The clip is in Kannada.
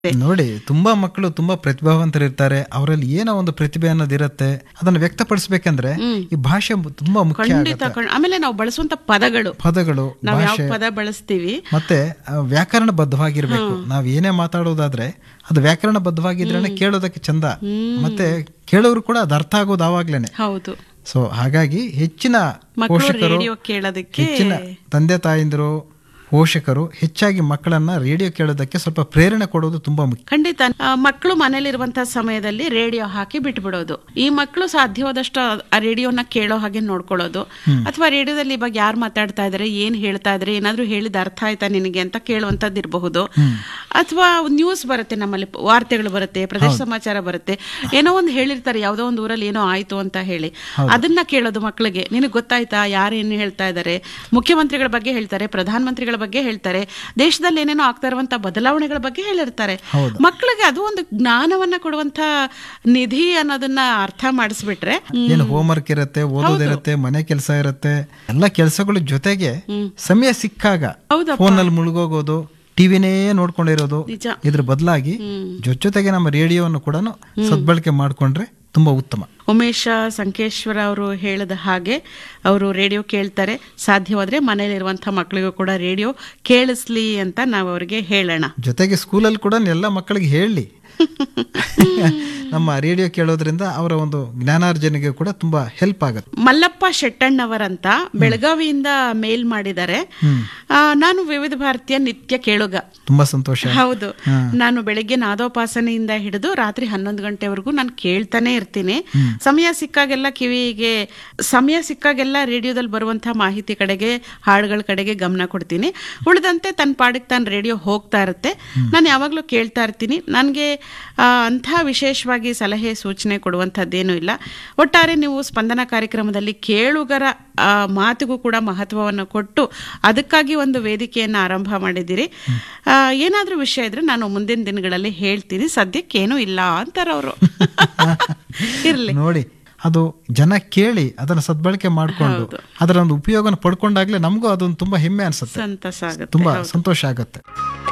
ನೋಡಿ ತುಂಬಾ ಮಕ್ಕಳು ತುಂಬಾ ಪ್ರತಿಭಾವಂತರಿರ್ತಾರೆ ಅವರಲ್ಲಿ ಏನೋ ಒಂದು ಪ್ರತಿಭೆ ಅನ್ನೋದಿರತ್ತೆ ಅದನ್ನ ವ್ಯಕ್ತಪಡಿಸ್ಬೇಕಂದ್ರೆ ಈ ಭಾಷೆ ತುಂಬಾ ಮುಖ್ಯ ಖಂಡಿತ ಆಗತ್ತೆ ಖಂಡ್- ಆಮೇಲೆ ನಾವು ಬಳಸುವಂತ ಪದಗಳು ಪದಗಳು ನಾವ್ ಯಾವ ಭಾಷೆ ಪದ ಬಳಸ್ತೀವಿ ಮತ್ತೆ ಆ, ವ್ಯಾಕರಣಬದ್ಧವಾಗಿರ್ಬೇಕು ನಾವ್ ಏನೇ ಮಾತಾಡೋದಾದ್ರೆ ಅದು ವ್ಯಾಕರಣಬದ್ಧವಾಗಿದ್ರೆ ಕೇಳೋದಕ್ಕೆ ಚಂದ ಮತ್ತೆ ಕೇಳೋರು ಕೂಡ ಅದು ಅರ್ಥ ಆಗೋದು ಆವಾಗ್ಲೇನೆ ಹೌದು ಸೊ ಹಾಗಾಗಿ ಹೆಚ್ಚಿನ ಮಕ್ಕಳು ಪೋಷಕರು ರೇಡಿಯೋ ಕೇಳೋದಕ್ಕೆ ಹೆಚ್ಚಿನ ತಂದೆ ತಾಯಿಂದರು ಪೋಷಕರು ಹೆಚ್ಚಾಗಿ ಮಕ್ಕಳನ್ನ ರೇಡಿಯೋ ಕೇಳೋದಕ್ಕೆ ಸ್ವಲ್ಪ ಪ್ರೇರಣೆ ಕೊಡೋದು ತುಂಬಾ ಮುಖ್ಯ ಖಂಡಿತ ಆ, ಮಕ್ಕಳು ಮನೇಲಿರುವಂತಹ ಸಮಯದಲ್ಲಿ ರೇಡಿಯೋ ಹಾಕಿ ಬಿಟ್ಬಿಡೋದು ಈ ಮಕ್ಕಳು ಸಾಧ್ಯವಾದಷ್ಟು ಆ ರೇಡಿಯೋನ ಕೇಳೋ ಹಾಗೆ ನೋಡ್ಕೊಳ್ಳೋದು ಅಥವಾ ರೇಡಿಯೋದಲ್ಲಿ ಇವಾಗ ಯಾರು ಮಾತಾಡ್ತಾ ಇದಾರೆ ಏನ್ ಹೇಳ್ತಾ ಇದಾರೆ ಏನಾದ್ರೂ ಹೇಳಿದ ಅರ್ಥ ಆಯ್ತಾ ನಿನಗೆ ಅಂತ ಕೇಳುವಂತದ್ದು ಇರಬಹುದು ಅಥವಾ ನ್ಯೂಸ್ ಬರುತ್ತೆ ನಮ್ಮಲ್ಲಿ ವಾರ್ತೆಗಳು ಬರುತ್ತೆ ಪ್ರದೇಶ ಸಮಾಚಾರ ಬರುತ್ತೆ ಏನೋ ಒಂದು ಹೇಳಿರ್ತಾರೆ ಯಾವ್ದೋ ಒಂದು ಊರಲ್ಲಿ ಏನೋ ಆಯ್ತು ಅಂತ ಹೇಳಿ ಅದನ್ನ ಕೇಳೋದು ಮಕ್ಕಳಿಗೆ ನಿನಗೆ ಗೊತ್ತಾಯ್ತಾ ಯಾರೇನು ಹೇಳ್ತಾ ಇದ್ದಾರೆ ಮುಖ್ಯಮಂತ್ರಿಗಳ ಬಗ್ಗೆ ಹೇಳ್ತಾರೆ ಪ್ರಧಾನ ಮಂತ್ರಿಗಳ ಬಗ್ಗೆ ಹೇಳ್ತಾರೆ ದೇಶದಲ್ಲಿ ಏನೇನೋ ಆಗ್ತಾ ಇರುವಂತ ಬದಲಾವಣೆಗಳ ಬಗ್ಗೆ ಹೇಳಿರ್ತಾರೆ ಮಕ್ಕಳಿಗೆ ಅದು ಒಂದು ಜ್ಞಾನವನ್ನ ಕೊಡುವಂತ ನಿಧಿ ಅನ್ನೋದನ್ನ ಅರ್ಥ ಮಾಡಿಸ್ಬಿಟ್ರೆ ಏನು ಹೋಮ್ವರ್ಕ್ ಇರುತ್ತೆ ಓದೋದಿರುತ್ತೆ ಮನೆ ಕೆಲಸ ಇರುತ್ತೆ ಎಲ್ಲ ಕೆಲಸಗಳ ಜೊತೆಗೆ ಸಮಯ ಸಿಕ್ಕಾಗ ಹೌದಪ್ಪ. ಫೋನ್ ನಲ್ಲಿ ಮುಳುಗೋಗೋದು ಟಿವಿನೇ ನೋಡ್ಕೊಂಡಿರೋದು ನಿಜ. ಇದ್ರ ಬದಲಾಗಿ ಜೊತೆಗೆ ನಮ್ಮ ರೇಡಿಯೋವನ್ನು ಕೂಡ ಸದ್ಬಳಕೆ ಮಾಡ್ಕೊಂಡ್ರೆ ತುಂಬಾ ಉತ್ತಮ ಉಮೇಶ ಸಂಕೇಶ್ವರ ಅವರು ಹೇಳಿದ ಹಾಗೆ ಅವರು ರೇಡಿಯೋ ಕೇಳ್ತಾರೆ ಸಾಧ್ಯವಾದ್ರೆ ಮನೇಲಿರುವಂತಹ ಮಕ್ಕಳಿಗೂ ಕೂಡ ರೇಡಿಯೋ ಕೇಳಿಸ್ಲಿ ಅಂತ ನಾವು ಅವರಿಗೆ ಹೇಳೋಣ ಜೊತೆಗೆ ಸ್ಕೂಲಲ್ಲಿ ಕೂಡ ಎಲ್ಲ ಮಕ್ಕಳಿಗೆ ಹೇಳಿ ನಮ್ಮ ರೇಡಿಯೋ ಕೇಳೋದ್ರಿಂದ ಅವರ ಒಂದು ಜ್ಞಾನಾರ್ಜನೆಗೆ ಕೂಡ ತುಂಬಾ ಹೆಲ್ಪ್ ಆಗುತ್ತೆ ಮಲ್ಲಪ್ಪ ಶೆಟ್ಟಣ್ಣವರಂತ ಬೆಳಗಾವಿಯಿಂದ ಮೇಲ್ ಮಾಡಿದ್ದಾರೆ ಆ, ನಾನು ವಿವಿಧ ಭಾರತೀಯ ನಿತ್ಯ ಕೇಳುಗ ತುಂಬಾ ಸಂತೋಷ ಹೌದು ನಾನು ಬೆಳಿಗ್ಗೆ ನಾದೋಪಾಸನೆಯಿಂದ ಹಿಡಿದು ರಾತ್ರಿ ಹನ್ನೊಂದು ಗಂಟೆವರೆಗೂ ನಾನು ಕೇಳ್ತಾನೆ ಇರ್ತೀನಿ ಸಮಯ ಸಿಕ್ಕಾಗೆಲ್ಲ ಕಿವಿಗೆ ಸಮಯ ಸಿಕ್ಕಾಗೆಲ್ಲ ರೇಡಿಯೋದಲ್ಲಿ ಬರುವಂತಹ ಮಾಹಿತಿ ಕಡೆಗೆ ಹಾಡುಗಳ ಕಡೆಗೆ ಗಮನ ಕೊಡ್ತೀನಿ ಉಳಿದಂತೆ ತನ್ನ ಪಾಡಿಗೆ ತಾನು ರೇಡಿಯೋ ಹೋಗ್ತಾ ಇರುತ್ತೆ ನಾನು ಯಾವಾಗಲೂ ಕೇಳ್ತಾ ಇರ್ತೀನಿ ನನಗೆ ಅಂಥ ವಿಶೇಷವಾಗಿ ಸಲಹೆ ಸೂಚನೆ ಕೊಡುವಂಥದ್ದೇನೂ ಇಲ್ಲ ಒಟ್ಟಾರೆ ನೀವು ಸ್ಪಂದನ ಕಾರ್ಯಕ್ರಮದಲ್ಲಿ ಕೇಳುಗರ ಆ, ಮಾತಿಗೂ ಕೂಡ ಮಹತ್ವವನ್ನು ಕೊಟ್ಟು ಅದಕ್ಕಾಗಿ ಒಂದು ವೇದಿಕೆಯನ್ನು ಆರಂಭ ಮಾಡಿದ್ದೀರಿ ಆ, ಏನಾದ್ರೂ ವಿಷಯ ಇದ್ರೆ ನಾನು ಮುಂದಿನ ದಿನಗಳಲ್ಲಿ ಹೇಳ್ತೀನಿ ಸದ್ಯಕ್ಕೇನೂ ಇಲ್ಲ ಅಂತಾರೆ ಅವರು ಇರ್ಲಿ ನೋಡಿ ಅದು ಜನ ಕೇಳಿ ಅದನ್ನ ಸದ್ಬಳಕೆ ಮಾಡ್ಕೊಂಡು ಅದರ ಒಂದು ಉಪಯೋಗನ ಪಡ್ಕೊಂಡಾಗ್ಲೇ ನಮಗೂ ಅದೊಂದು ತುಂಬಾ ಹೆಮ್ಮೆ ಅನ್ಸುತ್ತೆ ಸಂತಸ ಆಗುತ್ತೆ ತುಂಬಾ ಸಂತೋಷ ಆಗುತ್ತೆ